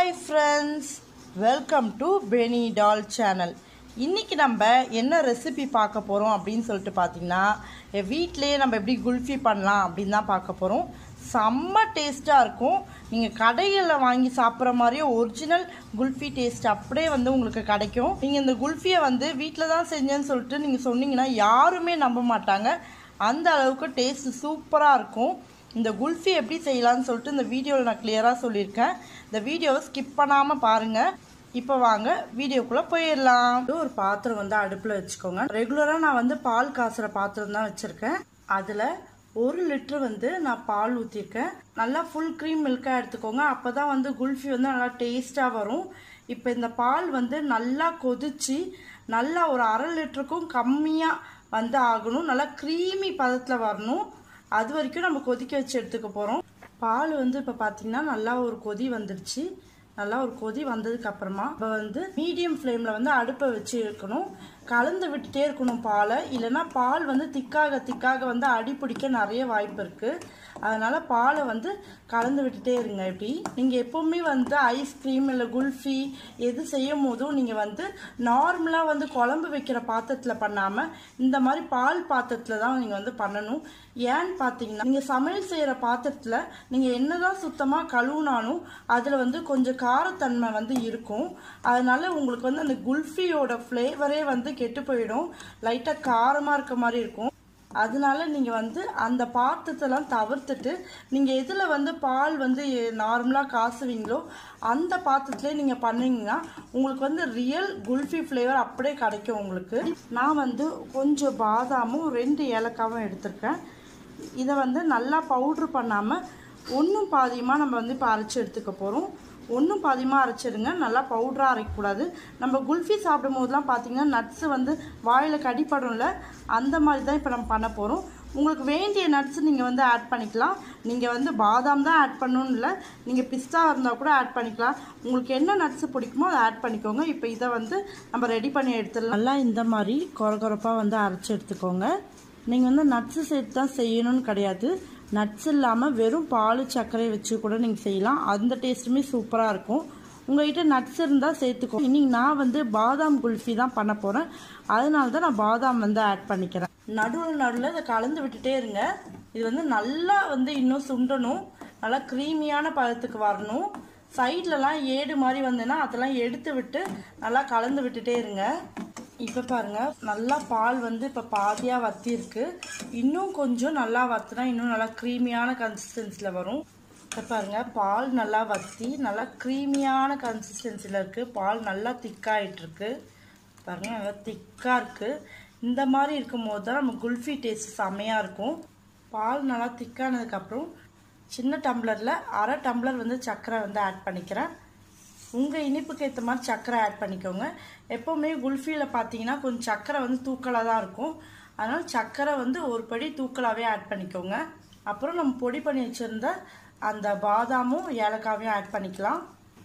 hi friends welcome to Benny doll channel இன்றைக்கி நம்ம என்ன ரெசிபி பார்க்க போகிறோம் அப்படின்னு சொல்லிட்டு பார்த்தீங்கன்னா வீட்டிலேயே நம்ம எப்படி குல்ஃபி பண்ணலாம் அப்படின்னு தான் பார்க்க போகிறோம் செம்ம டேஸ்ட்டாக இருக்கும் நீங்கள் கடைகளில் வாங்கி சாப்பிட்ற மாதிரியே ஒரிஜினல் குல்ஃபி டேஸ்ட் அப்படியே வந்து உங்களுக்கு கிடைக்கும் நீங்கள் இந்த குல்ஃபியை வந்து வீட்டில் தான் செஞ்சேன்னு சொல்லிட்டு நீங்கள் சொன்னீங்கன்னா யாருமே நம்ப மாட்டாங்க அந்த அளவுக்கு டேஸ்ட் சூப்பராக இருக்கும் இந்த குல்ஃபி எப்படி செய்யலாம்னு சொல்லிட்டு இந்த வீடியோவில் நான் கிளியராக சொல்லியிருக்கேன் இந்த வீடியோவை ஸ்கிப் பண்ணாமல் பாருங்கள் இப்போ வாங்க வீடியோக்குள்ளே போயிடலாம் ஒரு பாத்திரம் வந்து அடுப்பில் வச்சுக்கோங்க ரெகுலராக நான் வந்து பால் காசுற பாத்திரம் தான் வச்சுருக்கேன் அதில் ஒரு லிட்ரு வந்து நான் பால் ஊற்றிருக்கேன் நல்லா ஃபுல் க்ரீம் மில்காக எடுத்துக்கோங்க அப்போ தான் வந்து குல்ஃபி வந்து நல்லா டேஸ்ட்டாக வரும் இப்போ இந்த பால் வந்து நல்லா கொதிச்சு நல்லா ஒரு அரை லிட்டருக்கும் கம்மியாக வந்து ஆகணும் நல்லா க்ரீமி பதத்தில் வரணும் அது வரைக்கும் நம்ம கொதிக்க வச்சு எடுத்துக்க போகிறோம் பால் வந்து இப்போ பார்த்தீங்கன்னா நல்லா ஒரு கொதி வந்துடுச்சு நல்லா ஒரு கொதி வந்ததுக்கு அப்புறமா இப்போ வந்து மீடியம் ஃப்ளேமில் வந்து அடுப்பை வச்சு இருக்கணும் கலந்து விட்டுட்டே இருக்கணும் பாலை இல்லைன்னா பால் வந்து திக்காக திக்காக வந்து அடி பிடிக்க நிறைய வாய்ப்பு இருக்குது அதனால் பாலை வந்து கலந்து விட்டுட்டே இருங்க இப்படி நீங்கள் எப்போவுமே வந்து ஐஸ்கிரீம் இல்லை குல்ஃபி எது செய்யும் போதும் நீங்கள் வந்து நார்மலாக வந்து குழம்பு வைக்கிற பாத்திரத்தில் பண்ணாமல் இந்த மாதிரி பால் பாத்திரத்தில் தான் நீங்கள் வந்து பண்ணணும் ஏன்னு பார்த்தீங்கன்னா நீங்கள் சமையல் செய்கிற பாத்திரத்தில் நீங்கள் என்னதான் சுத்தமாக கழுவுனாலும் அதில் வந்து கொஞ்சம் காரத்தன்மை வந்து இருக்கும் அதனால உங்களுக்கு வந்து அந்த குல்ஃபியோட ஃப்ளேவரே வந்து கெட்டு போயிடும் லைட்டாக காரமாக இருக்க மாதிரி இருக்கும் அதனால நீங்கள் வந்து அந்த பாத்திரத்தெல்லாம் தவிர்த்துட்டு நீங்கள் எதில் வந்து பால் வந்து நார்மலாக காசுவீங்களோ அந்த பாத்திரத்துலேயே நீங்கள் பண்ணீங்கன்னா உங்களுக்கு வந்து ரியல் குல்ஃபி ஃப்ளேவர் அப்படியே கிடைக்கும் உங்களுக்கு நான் வந்து கொஞ்சம் பாதாமும் ரெண்டு ஏலக்காவும் எடுத்திருக்கேன் இதை வந்து நல்லா பவுட்ரு பண்ணாமல் ஒன்றும் பாதியமாக நம்ம வந்து இப்போ அரைச்சி எடுத்துக்க போகிறோம் ஒன்றும் பாதியமாக அரைச்சிடுங்க நல்லா பவுடராக அரைக்கக்கூடாது நம்ம குல்ஃபி சாப்பிடும் போதெல்லாம் பார்த்தீங்கன்னா நட்ஸு வந்து வாயில் கடிப்படும்ல அந்த மாதிரி தான் இப்போ நம்ம பண்ண போகிறோம் உங்களுக்கு வேண்டிய நட்ஸ் நீங்கள் வந்து ஆட் பண்ணிக்கலாம் நீங்கள் வந்து பாதாம் தான் ஆட் பண்ணணும்னு இல்லை நீங்கள் பிஸ்தா இருந்தால் கூட ஆட் பண்ணிக்கலாம் உங்களுக்கு என்ன நட்ஸ் பிடிக்குமோ அதை ஆட் பண்ணிக்கோங்க இப்போ இதை வந்து நம்ம ரெடி பண்ணி எடுத்துடலாம் நல்லா இந்த மாதிரி குறை குறைப்பாக வந்து அரைச்சி எடுத்துக்கோங்க நீங்கள் வந்து நட்ஸு சேர்த்து தான் செய்யணும்னு கிடையாது நட்ஸ் இல்லாமல் வெறும் பால் சர்க்கரை வச்சு கூட நீங்கள் செய்யலாம் அந்த டேஸ்ட்டுமே சூப்பராக இருக்கும் உங்கள்கிட்ட நட்ஸ் இருந்தால் சேர்த்துக்கோ இன்னைக்கு நான் வந்து பாதாம் குல்ஃபி தான் பண்ண போகிறேன் அதனால தான் நான் பாதாம் வந்து ஆட் பண்ணிக்கிறேன் நடுவில் நடுவில் இதை கலந்து விட்டுட்டே இருங்க இது வந்து நல்லா வந்து இன்னும் சுண்டணும் நல்லா க்ரீமியான பதத்துக்கு வரணும் சைட்லலாம் ஏடு மாதிரி வந்ததுன்னா அதெல்லாம் எடுத்து விட்டு நல்லா கலந்து விட்டுட்டே இருங்க இப்போ பாருங்கள் நல்லா பால் வந்து இப்போ பாதியாக வத்திருக்கு இன்னும் கொஞ்சம் நல்லா வத்துனா இன்னும் நல்லா க்ரீமியான கன்சிஸ்டன்சியில் வரும் இப்போ பாருங்கள் பால் நல்லா வத்தி நல்லா க்ரீமியான கன்சிஸ்டன்சியில் இருக்குது பால் நல்லா திக்காயிட்ருக்கு பாருங்கள் நல்லா திக்காக இருக்குது இந்த மாதிரி இருக்கும்போது தான் நம்ம குல்ஃபி டேஸ்ட் செம்மையாக இருக்கும் பால் நல்லா திக்கானதுக்கப்புறம் சின்ன டம்ளரில் அரை டம்ளர் வந்து சர்க்கரை வந்து ஆட் பண்ணிக்கிறேன் உங்கள் இனிப்புக்கு ஏற்ற மாதிரி சர்க்கரை ஆட் பண்ணிக்கோங்க எப்போவுமே குல்ஃபியில் பார்த்தீங்கன்னா கொஞ்சம் சர்க்கரை வந்து தூக்கலாக தான் இருக்கும் அதனால் சர்க்கரை வந்து ஒரு படி தூக்கலாகவே ஆட் பண்ணிக்கோங்க அப்புறம் நம்ம பொடி பண்ணி வச்சுருந்த அந்த பாதாமும் ஏலக்காவையும் ஆட் பண்ணிக்கலாம்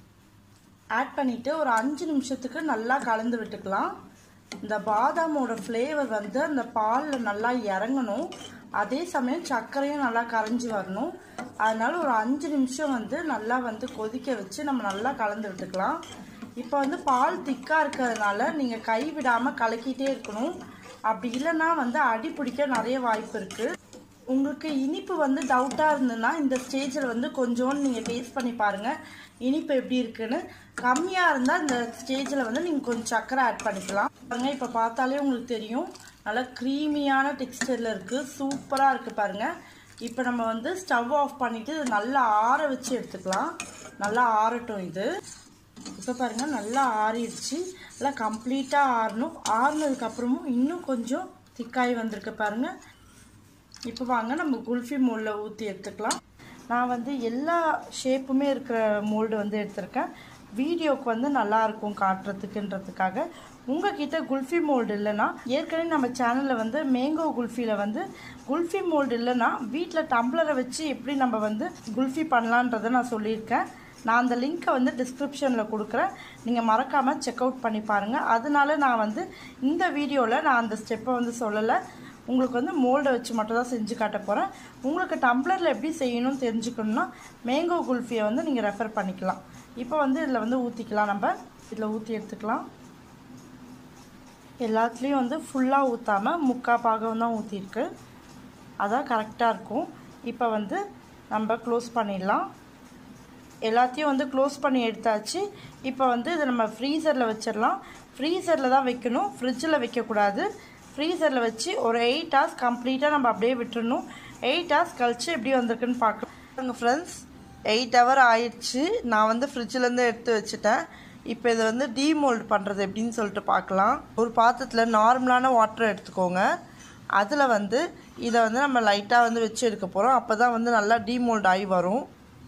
ஆட் பண்ணிவிட்டு ஒரு அஞ்சு நிமிஷத்துக்கு நல்லா கலந்து விட்டுக்கலாம் இந்த பாதாமோட ஃப்ளேவர் வந்து அந்த பாலில் நல்லா இறங்கணும் அதே சமயம் சர்க்கரையும் நல்லா கரைஞ்சி வரணும் அதனால ஒரு அஞ்சு நிமிஷம் வந்து நல்லா வந்து கொதிக்க வச்சு நம்ம நல்லா கலந்து விட்டுக்கலாம் இப்போ வந்து பால் திக்காக இருக்கிறதுனால நீங்கள் கை விடாமல் கலக்கிட்டே இருக்கணும் அப்படி இல்லைன்னா வந்து அடி பிடிக்க நிறைய வாய்ப்பு இருக்குது உங்களுக்கு இனிப்பு வந்து டவுட்டாக இருந்ததுன்னா இந்த ஸ்டேஜில் வந்து கொஞ்சோண்டு நீங்கள் டேஸ்ட் பண்ணி பாருங்கள் இனிப்பு எப்படி இருக்குன்னு கம்மியாக இருந்தால் இந்த ஸ்டேஜில் வந்து நீங்கள் கொஞ்சம் சர்க்கரை ஆட் பண்ணிக்கலாம் பாருங்கள் இப்போ பார்த்தாலே உங்களுக்கு தெரியும் நல்லா க்ரீமியான டெக்ஸ்டரில் இருக்குது சூப்பராக இருக்குது பாருங்கள் இப்போ நம்ம வந்து ஸ்டவ் ஆஃப் பண்ணிவிட்டு நல்லா ஆற வச்சு எடுத்துக்கலாம் நல்லா ஆறட்டும் இது இப்போ பாருங்கள் நல்லா ஆறிடுச்சு நல்லா கம்ப்ளீட்டாக ஆறணும் ஆறுனதுக்கப்புறமும் இன்னும் கொஞ்சம் திக்காய் வந்திருக்கு பாருங்கள் இப்போ வாங்க நம்ம குல்ஃபி மோல்டில் ஊற்றி எடுத்துக்கலாம் நான் வந்து எல்லா ஷேப்புமே இருக்கிற மோல்டு வந்து எடுத்திருக்கேன் வீடியோக்கு வந்து நல்லாயிருக்கும் காட்டுறதுக்குன்றதுக்காக உங்ககிட்ட குல்ஃபி மோல்டு இல்லைன்னா ஏற்கனவே நம்ம சேனலில் வந்து மேங்கோ குல்ஃபியில் வந்து குல்ஃபி மோல்டு இல்லைன்னா வீட்டில் டம்ளரை வச்சு எப்படி நம்ம வந்து குல்ஃபி பண்ணலான்றதை நான் சொல்லியிருக்கேன் நான் அந்த லிங்க்கை வந்து டிஸ்கிரிப்ஷனில் கொடுக்குறேன் நீங்கள் மறக்காமல் செக் அவுட் பண்ணி பாருங்கள் அதனால நான் வந்து இந்த வீடியோவில் நான் அந்த ஸ்டெப்பை வந்து சொல்லலை உங்களுக்கு வந்து மோல்டை வச்சு மட்டும் தான் செஞ்சு காட்ட போகிறேன் உங்களுக்கு டம்ளரில் எப்படி செய்யணும்னு தெரிஞ்சுக்கணுன்னா மேங்கோ குல்ஃபியை வந்து நீங்கள் ரெஃபர் பண்ணிக்கலாம் இப்போ வந்து இதில் வந்து ஊற்றிக்கலாம் நம்ம இதில் ஊற்றி எடுத்துக்கலாம் எல்லாத்துலேயும் வந்து ஃபுல்லாக ஊற்றாமல் முக்கால் பாகம் தான் ஊற்றிருக்கு அதான் கரெக்டாக இருக்கும் இப்போ வந்து நம்ம க்ளோஸ் பண்ணிடலாம் எல்லாத்தையும் வந்து க்ளோஸ் பண்ணி எடுத்தாச்சு இப்போ வந்து இதை நம்ம ஃப்ரீசரில் வச்சிடலாம் ஃப்ரீசரில் தான் வைக்கணும் ஃப்ரிட்ஜில் வைக்கக்கூடாது ஃப்ரீசரில் வச்சு ஒரு எயிட் ஹவர்ஸ் கம்ப்ளீட்டாக நம்ம அப்படியே விட்டுறணும் எயிட் ஹவர்ஸ் கழித்து எப்படி வந்திருக்குன்னு பார்க்கலாம் ஃப்ரெண்ட்ஸ் எயிட் ஹவர் ஆயிடுச்சு நான் வந்து ஃப்ரிட்ஜிலேருந்து எடுத்து வச்சுட்டேன் இப்போ இதை வந்து டீமோல்ட் பண்ணுறது எப்படின்னு சொல்லிட்டு பார்க்கலாம் ஒரு பாத்திரத்தில் நார்மலான வாட்டர் எடுத்துக்கோங்க அதில் வந்து இதை வந்து நம்ம லைட்டாக வந்து வச்சு எடுக்க போகிறோம் அப்போ தான் வந்து நல்லா டீமோல்ட் ஆகி வரும்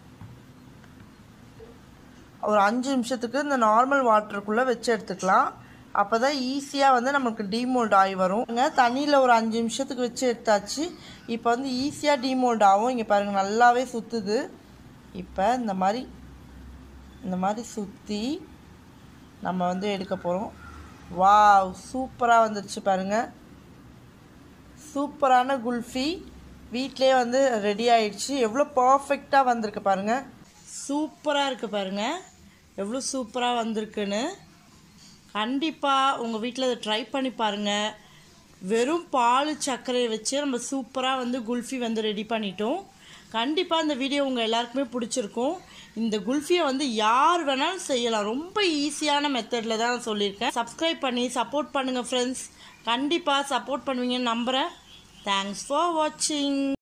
ஒரு அஞ்சு நிமிஷத்துக்கு இந்த நார்மல் வாட்டருக்குள்ளே வச்சு எடுத்துக்கலாம் அப்போ தான் ஈஸியாக வந்து நமக்கு டீமோல்ட் ஆகி வரும் தண்ணியில் ஒரு அஞ்சு நிமிஷத்துக்கு வச்சு எடுத்தாச்சு இப்போ வந்து ஈஸியாக டீமோல்ட் ஆகும் இங்கே பாருங்கள் நல்லாவே சுற்றுது இப்போ இந்த மாதிரி இந்த மாதிரி சுற்றி நம்ம வந்து எடுக்க போகிறோம் வாவ் சூப்பராக வந்துருச்சு பாருங்கள் சூப்பரான குல்ஃபி வீட்டிலே வந்து ரெடி ஆயிடுச்சு எவ்வளோ பர்ஃபெக்டாக வந்திருக்கு பாருங்கள் சூப்பராக இருக்குது பாருங்கள் எவ்வளோ சூப்பராக வந்திருக்குன்னு கண்டிப்பாக உங்கள் வீட்டில் இதை ட்ரை பண்ணி பாருங்கள் வெறும் பால் சர்க்கரையை வச்சு நம்ம சூப்பராக வந்து குல்ஃபி வந்து ரெடி பண்ணிட்டோம் கண்டிப்பாக இந்த வீடியோ உங்கள் எல்லாருக்குமே பிடிச்சிருக்கும் இந்த குல்ஃபியை வந்து யார் வேணாலும் செய்யலாம் ரொம்ப ஈஸியான மெத்தடில் தான் நான் சொல்லியிருக்கேன் சப்ஸ்கிரைப் பண்ணி சப்போர்ட் பண்ணுங்கள் ஃப்ரெண்ட்ஸ் கண்டிப்பாக சப்போர்ட் பண்ணுவீங்கன்னு நம்புகிறேன் தேங்க்ஸ் ஃபார் வாட்சிங்